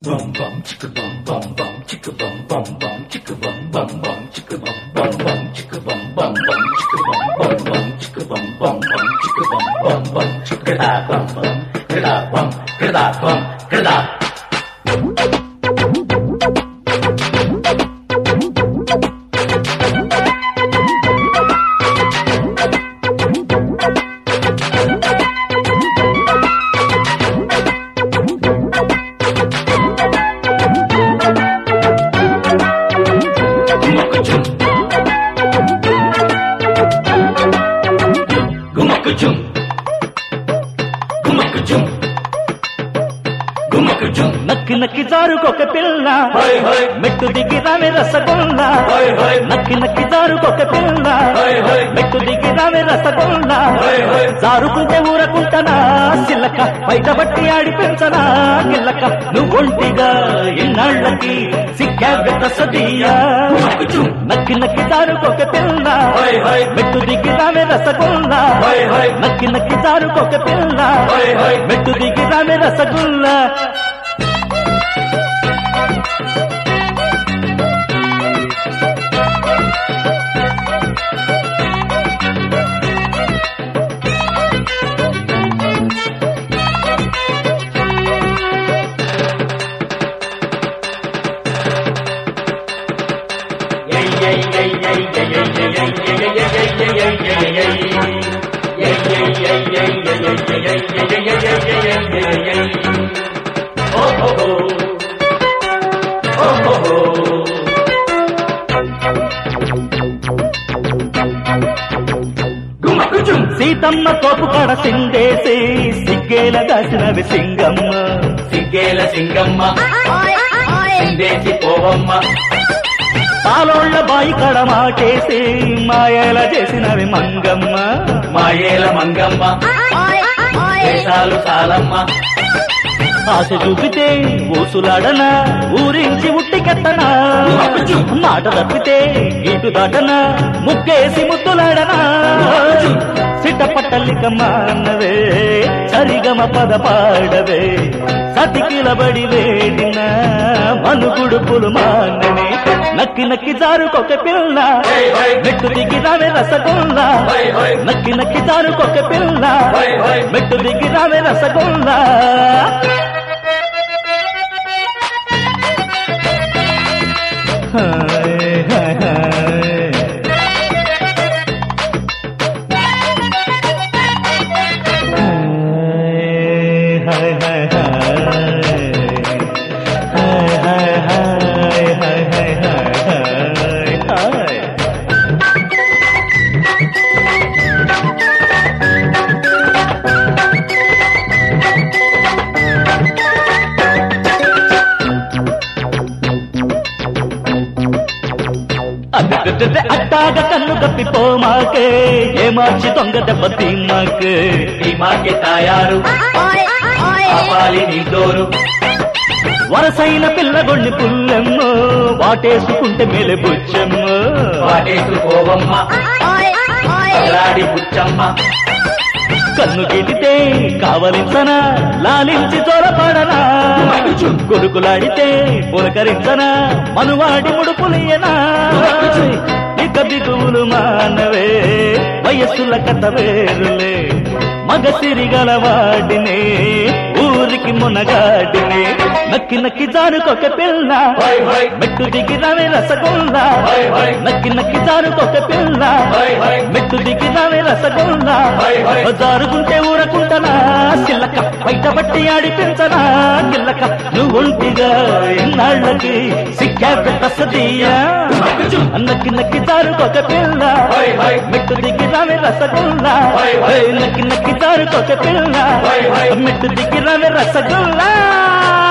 Bum bum chicka bum bum bum chicka bum bum bum chicka bum bum bum chicka bum bum bum chicka bum bum bum chicka bum bum bum chicka bum bum bum chicka bum bum bum chicka da bum bum kada bum kada bum kada గుమ్మకుచుం గుమ్మకుచుం గుమ్మకుచుం గుమ్మకుచుం నక్కి నక్కి జారుకొక పిల్ల high హై మెట్టు దిగి రావే రసగుల్లా హై high నక్కి నక్కి జారుకొక పిల్ల హై హై మెట్టు దిగి రావే రసగుల్లా హై హై జారుకుంటే ఊరకుంటనా సిల్లక బయట బట్టి ఆడి పెంచనా గిల్లక నువ్వు ఒంటిగా ఇన్నాళ్ళకి సిక్కావ్య సదీయా గుమ్మకుచుం నక్కి నక్కి జారుకొక పిల్ల హై హై మెట్టు దిగి రావే రసగుల్లా హై హై నక్కి నక్కి జారుకొక పిల్ల హై హై మెట్టు దిగి రావే రసగుల్లా గుమ్మకుచుం సీతమ్మ తోపు కడ సిందేసి సిగ్గేల కాసినవి సింగమ్మ సిగ్గేల సింగమ్మ సిందేసి పోవమ్మ పాలోళ్ళ బాయి కడ మాటేసి మాయల చేసినవి మంగమ్మ మాయేల మంగమ్మ దేశాలు సాలమ్మ ఆశ చూపితే ఊసులాడనా ఊరించి ఉట్టికెత్తనా మాట తప్పితే ఇటు దాటనా ముక్కేసి ముద్దులాడనా సిట్టపట్టలిక మానవే సరిగమ పద పాడవే సతికిలబడి వేడిన మనుగుడుపులు మాననే నక్కి నక్కి జారుకొక పిల్ల హై హై మెట్టు దిగి రావే రసగుల్లా హై హై నక్కి నక్కి జారుకొక పిల్ల హై హై మెట్టు దిగి రావే రసగుల్లా హాయ్ హాయ్ హాయ్ హాయ్ హాయ్ హాయ్ హాయ్ హాయ్ హాయ్ హాయ్ హాయ్ అడ్డగడ్డ అట్టాగ కన్ను కప్పిపోమాకే ఏ మార్చి దొంగ దెబ్బ తిన్నాకే భీమాకి తాయారు ఆపాలి నీ దోరు వరసైన పిల్లగొండి పుల్లెమ్మో వాటేసుకుంటే మేలే బుచ్చమ్మ వాటేసు పోవమ్మ అగలాడి బుచ్చమ్మ కన్ను గీటితే కావలించనా లాలించి చోరపడనా కొడుకులాడితే పులకరించనా మనువాడి ముడుపులియనా ఇక దిగువులు మానవే వయస్సుల కథ వేరులే మగ సిరిగల వాడినే ఊరికి మునగాడినే నక్కి నక్కి జారుకొక పిల్ల హై హై మెట్టు దిగి రవి రసగుల్లా హై హై నక్కి నక్కి జారుకొక పిల్ల హై హై మెట్టు దిగి రవి రసగుల్లా హై హై జారుకుంటే ఊరకుంటనా సిల్లక బయట బట్టి ఆడిపించనా గిల్లక నువ్వు ఒంటిగా ఇన్నాళ్ళకి సిక్కా పెద్ద సదీయా గుమ్మకుచుం నక్కి నక్కి జారుకొక పిల్ల హై హై మెట్టు దిగి రవి రసగుల్లా హై హై నక్కి నక్కి జారుకొక పిల్ల హై హై మెట్టు దిగి రవి రసగుల్లా